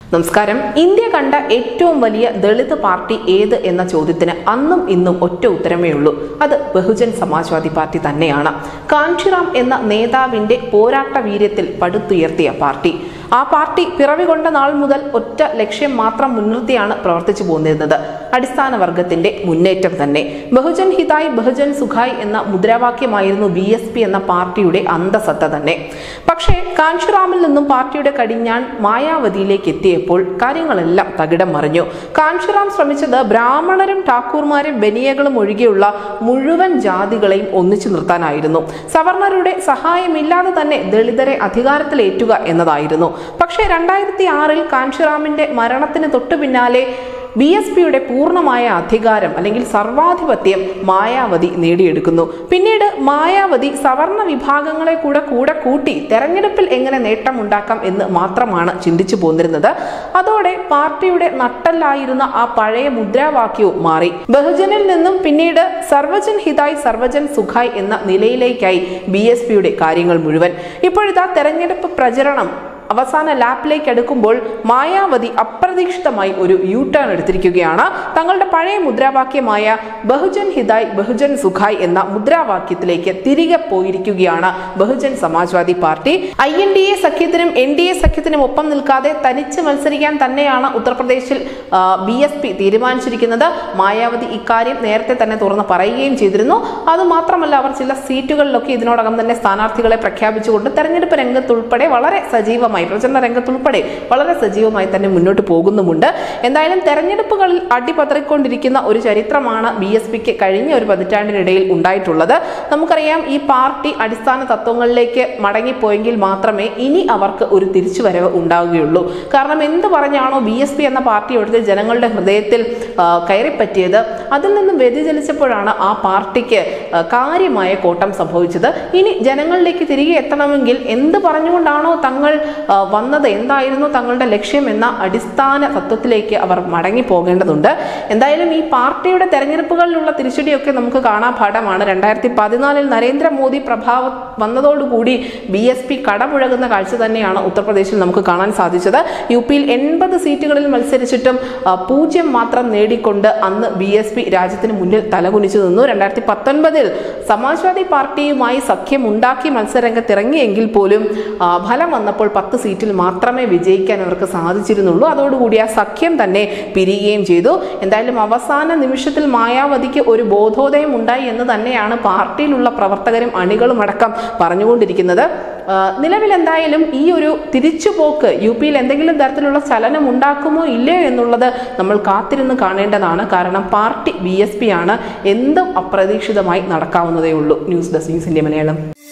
നമസ്കാരം ഇന്ത്യ കണ്ട ഏറ്റവും വലിയ ദളിത് പാർട്ടി ഏത് എന്ന ചോദ്യത്തിന് അന്നും ഇന്നും ഒറ്റ ഉത്തരമേ ഉള്ളൂ അത് ബഹുജൻ സമാജ്വാദി പാർട്ടി തന്നെയാണ് കാഞ്ചിറാം എന്ന നേതാവിന്റെ പോരാട്ട വീര്യത്തിൽ പടുത്തുയർത്തിയ പാർട്ടി ആ പാർട്ടി പിറവി കൊണ്ട നാൾ മുതൽ ഒറ്റ ലക്ഷ്യം മാത്രം മുൻനിർത്തിയാണ് പ്രവർത്തിച്ചു പോന്നിരുന്നത് അടിസ്ഥാന വർഗത്തിന്റെ മുന്നേറ്റം തന്നെ ബഹുജൻ ഹിതായ് ബഹുജൻ സുഖായ് എന്ന മുദ്രാവാക്യമായിരുന്നു ബി എസ് പി എന്ന പാർട്ടിയുടെ അന്തസത്ത തന്നെ പക്ഷേ കാഞ്ചിറാമിൽ നിന്നും പാർട്ടിയുടെ കടിഞ്ഞാൺ മായാവതിയിലേക്ക് എത്തിയപ്പോൾ കാര്യങ്ങളെല്ലാം തകിടം മറിഞ്ഞു കാഞ്ചിറാം ശ്രമിച്ചത് ബ്രാഹ്മണരും ഠാക്കൂർമാരും ബനിയകളും ഒഴികെയുള്ള മുഴുവൻ ജാതികളെയും ഒന്നിച്ചു നിർത്താനായിരുന്നു സവർണരുടെ സഹായമില്ലാതെ തന്നെ ദളിതരെ അധികാരത്തിലേറ്റുക എന്നതായിരുന്നു പക്ഷേ രണ്ടായിരത്തി ആറിൽ കാഞ്ചിറാമിന്റെ മരണത്തിന് തൊട്ടു പിന്നാലെ ബി എസ് പിയുടെ പൂർണ്ണമായ അധികാരം അല്ലെങ്കിൽ സർവാധിപത്യം മായാവതി നേടിയെടുക്കുന്നു പിന്നീട് മായാവതി സവർണ വിഭാഗങ്ങളെ കൂടെ കൂടെ കൂട്ടി തെരഞ്ഞെടുപ്പിൽ എങ്ങനെ നേട്ടമുണ്ടാക്കാം എന്ന് മാത്രമാണ് ചിന്തിച്ചു പോന്നിരുന്നത് അതോടെ പാർട്ടിയുടെ നട്ടല്ലായിരുന്ന ആ പഴയ മുദ്രാവാക്യവും മാറി ബഹുജനിൽ നിന്നും പിന്നീട് സർവജൻ ഹിതായ് സർവജൻ സുഖായ് എന്ന നിലയിലേക്കായി ബി എസ് പിയുടെ കാര്യങ്ങൾ മുഴുവൻ ഇപ്പോഴിതാ തെരഞ്ഞെടുപ്പ് പ്രചരണം അവസാന ലാപ്പിലേക്ക് അടുക്കുമ്പോൾ മായാവതി അപ്രതീക്ഷിതമായി ഒരു യു ടേൺ എടുത്തിരിക്കുകയാണ് തങ്ങളുടെ പഴയ മുദ്രാവാക്യമായ ബഹുജൻ ഹിതായ് ബഹുജൻ സുഖായ് എന്ന മുദ്രാവാക്യത്തിലേക്ക് തിരികെ പോയിരിക്കുകയാണ് Bahujan Samajwadi party I N D A സഖ്യത്തിനും എൻ ഡി എ സഖ്യത്തിനും ഒപ്പം നിൽക്കാതെ തനിച്ച് മത്സരിക്കാൻ തന്നെയാണ് ഉത്തർപ്രദേശിൽ ബി എസ് പി തീരുമാനിച്ചിരിക്കുന്നത് മായാവതി ഇക്കാര്യം നേരത്തെ തന്നെ തുറന്ന് പറയുകയും ചെയ്തിരുന്നു അതുമാത്രമല്ല അവർ ചില സീറ്റുകളിലൊക്കെ ഇതിനോടകം തന്നെ സ്ഥാനാർത്ഥികളെ പ്രഖ്യാപിച്ചുകൊണ്ട് തെരഞ്ഞെടുപ്പ് രംഗത്തുൾപ്പെടെ വളരെ സജീവമായി പ്രചരണ രംഗത്തുൾപ്പെടെ വളരെ സജീവമായി തന്നെ മുന്നോട്ട് പോകുന്നുമുണ്ട് എന്തായാലും തെരഞ്ഞെടുപ്പുകളിൽ അടിപതറിക്കൊണ്ടിരിക്കുന്ന ഒരു ചരിത്രമാണ് ബി എസ് പിക്ക് കഴിഞ്ഞ ഒരു പതിറ്റാണ്ടിനിടയിൽ ഉണ്ടായിട്ടുള്ളത് നമുക്കറിയാം ഈ പാർട്ടി അടിസ്ഥാന തത്വങ്ങളിലേക്ക് മടങ്ങിപ്പോയെങ്കിൽ മാത്രമേ ഇനി അവർക്ക് ഒരു തിരിച്ചുവരവ് ഉണ്ടാവുകയുള്ളൂ കാരണം എന്ത് പറഞ്ഞാണോ ബി എസ് പി എന്ന പാർട്ടി ഇവിടുത്തെ ജനങ്ങളുടെ ഹൃദയത്തിൽ ആ, കയറിപ്പറ്റിയത് അതിൽ നിന്നും വ്യതിചലിച്ചപ്പോഴാണ് ആ പാർട്ടിക്ക് ആ, കാര്യമായ കോട്ടം സംഭവിച്ചത് ഇനി ജനങ്ങളിലേക്ക് തിരികെ എത്തണമെങ്കിൽ എന്ത് പറഞ്ഞുകൊണ്ടാണോ തങ്ങൾ ആ, വന്നത് എന്തായിരുന്നു തങ്ങളുടെ ലക്ഷ്യം എന്ന അടിസ്ഥാന തത്വത്തിലേക്ക് അവർ മടങ്ങി പോകേണ്ടതുണ്ട് എന്തായാലും ഈ പാർട്ടിയുടെ തെരഞ്ഞെടുപ്പുകളിലുള്ള തിരിച്ചടിയൊക്കെ നമുക്ക് കാണാൻ പാഠമാണ് രണ്ടായിരത്തി പതിനാലിൽ നരേന്ദ്രമോദി പ്രഭാവം വന്നതോടുകൂടി ബി എസ് പി കടപുഴകുന്ന കാഴ്ച തന്നെയാണ് ഉത്തർപ്രദേശിൽ നമുക്ക് കാണാൻ സാധിച്ചത് യു പിയിൽ എൺപത് സീറ്റുകളിൽ മത്സരിച്ചിട്ടും ആ, പൂജ്യം മാത്രം നേടിക്കൊണ്ട് അന്ന് ബി എസ് പി രാജ്യത്തിന് മുന്നിൽ തലകുനിച്ചു നിന്നു രണ്ടായിരത്തി പത്തൊൻപതിൽ സമാജ്വാദി പാർട്ടിയുമായി സഖ്യം ഉണ്ടാക്കി മത്സരരംഗത്തിറങ്ങിയെങ്കിൽ പോലും ആ, ഫലം വന്നപ്പോൾ പത്ത് സീറ്റിൽ മാത്രമേ വിജയിക്കാൻ അവർക്ക് സാധിച്ചിരുന്നുള്ളൂ അതോടുകൂടി ആ സഖ്യം തന്നെ പിരിയുകയും ചെയ്തു എന്തായാലും അവസാന നിമിഷത്തിൽ മായാവതിക്ക് ഒരു ബോധോദയം ഉണ്ടായി എന്ന് തന്നെയാണ് പാർട്ടിയിലുള്ള പ്രവർത്തകരും അണികളും അടക്കം പറഞ്ഞുകൊണ്ടിരിക്കുന്നത് ആ, നിലവിൽ എന്തായാലും ഈ ഒരു തിരിച്ചുപോക്ക് യു പിയിൽ എന്തെങ്കിലും തരത്തിലുള്ള ചലനം ഉണ്ടാക്കുമോ ഇല്ലയോ എന്നുള്ളത് നമ്മൾ കാത്തിരുന്ന് കാണേണ്ടതാണ് കാരണം പാർട്ടി ബി എസ് പി ആണ് എന്തും അപ്രതീക്ഷിതമായി നടക്കാവുന്നതേ ഉള്ളൂ news desk news India Malayalam